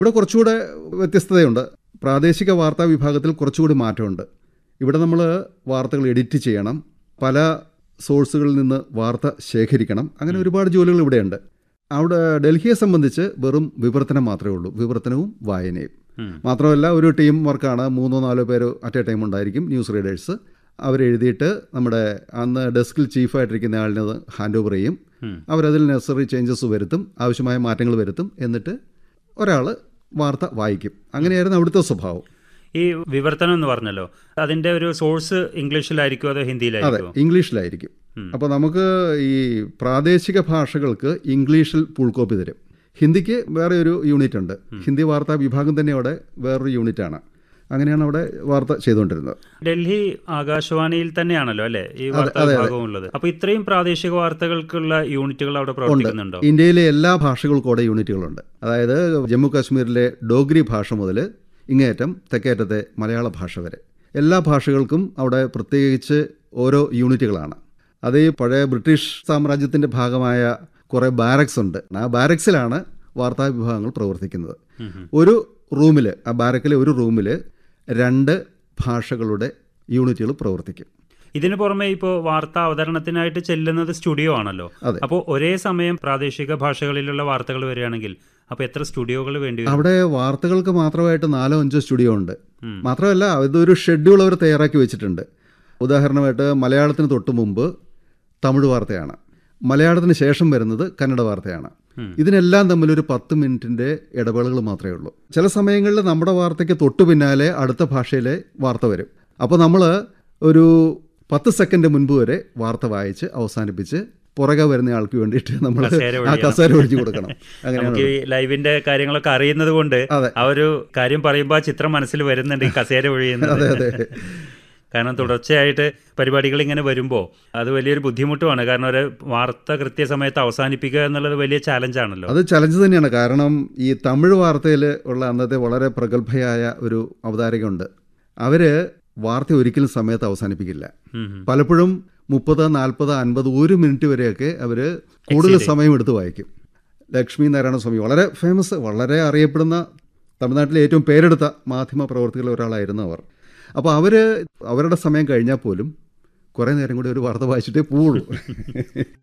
ഇവിടെ കുറച്ചുകൂടെ വ്യത്യസ്തതയുണ്ട് പ്രാദേശിക വാർത്താ വിഭാഗത്തിൽ കുറച്ചുകൂടി മാറ്റമുണ്ട് ഇവിടെ നമ്മൾ വാർത്തകൾ എഡിറ്റ് ചെയ്യണം പല സോഴ്സുകളിൽ നിന്ന് വാർത്ത ശേഖരിക്കണം അങ്ങനെ ഒരുപാട് ജോലികൾ ഇവിടെയുണ്ട് അവിടെ ഡൽഹിയെ സംബന്ധിച്ച് വെറും വിവർത്തനം മാത്രമേ ഉള്ളൂ വിവർത്തനവും വായനയും ഉം. മാത്രമല്ല ഒരു ടീം വർക്കാണ് മൂന്നോ നാലോ പേര് അറ്റ് എ ടൈം ഉണ്ടായിരിക്കും ന്യൂസ് റീഡേഴ്സ് അവരെഴുതിയിട്ട് നമ്മുടെ അന്ന് ഡെസ്കിൽ ചീഫായിട്ടിരിക്കുന്ന ആളിന് അത് ഹാൻഡ് ഓവർ ചെയ്യും ഉം. അവരതിൽ നെസറി ചേഞ്ചസ് വരുത്തും ആവശ്യമായ മാറ്റങ്ങൾ വരുത്തും എന്നിട്ട് ഒരാൾ വാർത്ത വായിക്കും അങ്ങനെയായിരുന്നു അവിടുത്തെ സ്വഭാവം ഈ വിവർത്തനം എന്ന് പറഞ്ഞല്ലോ അതിന്റെ ഒരു സോഴ്സ് ഇംഗ്ലീഷിലായിരിക്കും അതോ അതെ ഹിന്ദിയിലായിരിക്കും ഇംഗ്ലീഷിലായിരിക്കും അപ്പോൾ നമുക്ക് ഈ പ്രാദേശിക ഭാഷകൾക്ക് ഇംഗ്ലീഷിൽ ഫുൾ കോപ്പി തരും ഹിന്ദിക്ക് വേറെ ഒരു യൂണിറ്റ് ഉണ്ട് ഹിന്ദി വാർത്താ വിഭാഗം തന്നെ അവിടെ വേറൊരു യൂണിറ്റാണ് അങ്ങനെയാണ് അവിടെ വാർത്ത ചെയ്തുകൊണ്ടിരുന്നത് ഡൽഹി ആകാശവാണിയിൽ തന്നെയാണല്ലോ അല്ലെ ഈ വാർത്താ വിഭാഗവും ഉള്ളത് അപ്പൊ ഇത്രയും പ്രാദേശിക വാർത്തകൾക്കുള്ള യൂണിറ്റുകൾ അവിടെ പ്രവർത്തിക്കുന്നുണ്ടോ ഇന്ത്യയിലെ എല്ലാ ഭാഷകൾക്കും അവിടെ യൂണിറ്റുകളുണ്ട് അതായത് ജമ്മു കാശ്മീരിലെ ഡോഗ്രി ഭാഷ മുതൽ ഇങ്ങേയറ്റം തെക്കേറ്റത്തെ മലയാള ഭാഷ വരെ എല്ലാ ഭാഷകൾക്കും അവിടെ പ്രത്യേകിച്ച് ഓരോ യൂണിറ്റുകളാണ് അത് ഈ പഴയ ബ്രിട്ടീഷ് സാമ്രാജ്യത്തിൻ്റെ ഭാഗമായ കുറേ ബാരക്സ് ഉണ്ട് ആ ബാരക്സിലാണ് വാർത്താ വിഭാഗങ്ങൾ പ്രവർത്തിക്കുന്നത് ഒരു റൂമിൽ ആ ബാരക്കിലെ ഒരു റൂമിൽ രണ്ട് ഭാഷകളുടെ യൂണിറ്റുകൾ പ്രവർത്തിക്കും ഇതിനു പുറമെ ഇപ്പോൾ വാർത്താ അവതരണത്തിനായിട്ട് ചെല്ലുന്നത് സ്റ്റുഡിയോ ആണല്ലോ അതെ. അപ്പോൾ ഒരേ സമയം പ്രാദേശിക ഭാഷകളിലുള്ള വാർത്തകൾ വരികയാണെങ്കിൽ അപ്പോൾ എത്ര സ്റ്റുഡിയോകൾ വേണ്ടി വരും അവിടെ വാർത്തകൾക്ക് മാത്രമായിട്ട് നാലോ അഞ്ചോ സ്റ്റുഡിയോ ഉണ്ട് ഉം. മാത്രമല്ല ഇതൊരു ഷെഡ്യൂൾ അവർ തയ്യാറാക്കി വെച്ചിട്ടുണ്ട് ഉദാഹരണമായിട്ട് മലയാളത്തിന് തൊട്ട് മുമ്പ് തമിഴ് വാർത്തയാണ് മലയാളത്തിന് ശേഷം വരുന്നത് കന്നഡ വാർത്തയാണ് ഉം. ഇതിനെല്ലാം തമ്മിൽ ഒരു പത്ത് മിനിറ്റിൻ്റെ ഇടവേളകൾ മാത്രമേ ഉള്ളൂ ചില സമയങ്ങളിൽ നമ്മുടെ വാർത്തയ്ക്ക് തൊട്ടു പിന്നാലെ അടുത്ത ഭാഷയിലെ വാർത്ത വരും അപ്പോൾ നമ്മൾ ഒരു പത്ത് സെക്കൻഡ് മുൻപ് വരെ വാർത്ത വായിച്ച് അവസാനിപ്പിച്ച് പുറകെ വരുന്ന ആൾക്ക് വേണ്ടിയിട്ട് നമ്മൾ കസേര ആ ഒഴിയണം. കസേര ഒഴിച്ചു കൊടുക്കണം അങ്ങനെയാണ് നമുക്ക് ഈ ലൈവിന്റെ കാര്യങ്ങളൊക്കെ അറിയുന്നത് കൊണ്ട് അതെ. ആ ഒരു കാര്യം പറയുമ്പോൾ ആ ചിത്രം മനസ്സിൽ വരുന്നുണ്ട് ഈ കസേര ഒഴിയുന്നത് അതെ അതെ കാരണം തുടർച്ചയായിട്ട് പരിപാടികൾ ഇങ്ങനെ വരുമ്പോൾ അത് വലിയൊരു ബുദ്ധിമുട്ടുമാണ് കാരണം ഒരു വാർത്ത കൃത്യസമയത്ത് അവസാനിപ്പിക്കുക എന്നുള്ളത് വലിയ ചാലഞ്ചാണല്ലോ അത് ചലഞ്ച് തന്നെയാണ് കാരണം ഈ തമിഴ് വാർത്തയിൽ ഉള്ള അന്നത്തെ വളരെ പ്രഗത്ഭയായ ഒരു അവതാരകയുണ്ട് അവർ വാർത്ത ഒരിക്കലും സമയത്ത് അവസാനിപ്പിക്കില്ല ഉം, ഉം. പലപ്പോഴും മുപ്പത് നാൽപ്പത് അൻപത് ഒരു മിനിറ്റ് വരെയൊക്കെ അവർ കൂടുതൽ സമയം എടുത്ത് വായിക്കും ലക്ഷ്മി നാരായണസ്വാമി വളരെ ഫേമസ് വളരെ അറിയപ്പെടുന്ന തമിഴ്നാട്ടിലെ ഏറ്റവും പേരെടുത്ത മാധ്യമ പ്രവർത്തകരിൽ ഒരാളായിരുന്നു അവർ അപ്പോൾ അവർ അവരുടെ സമയം കഴിഞ്ഞാൽ പോലും കുറേ നേരം കൂടി ഒരു വാർത്ത വായിച്ചിട്ടേ പോവുള്ളൂ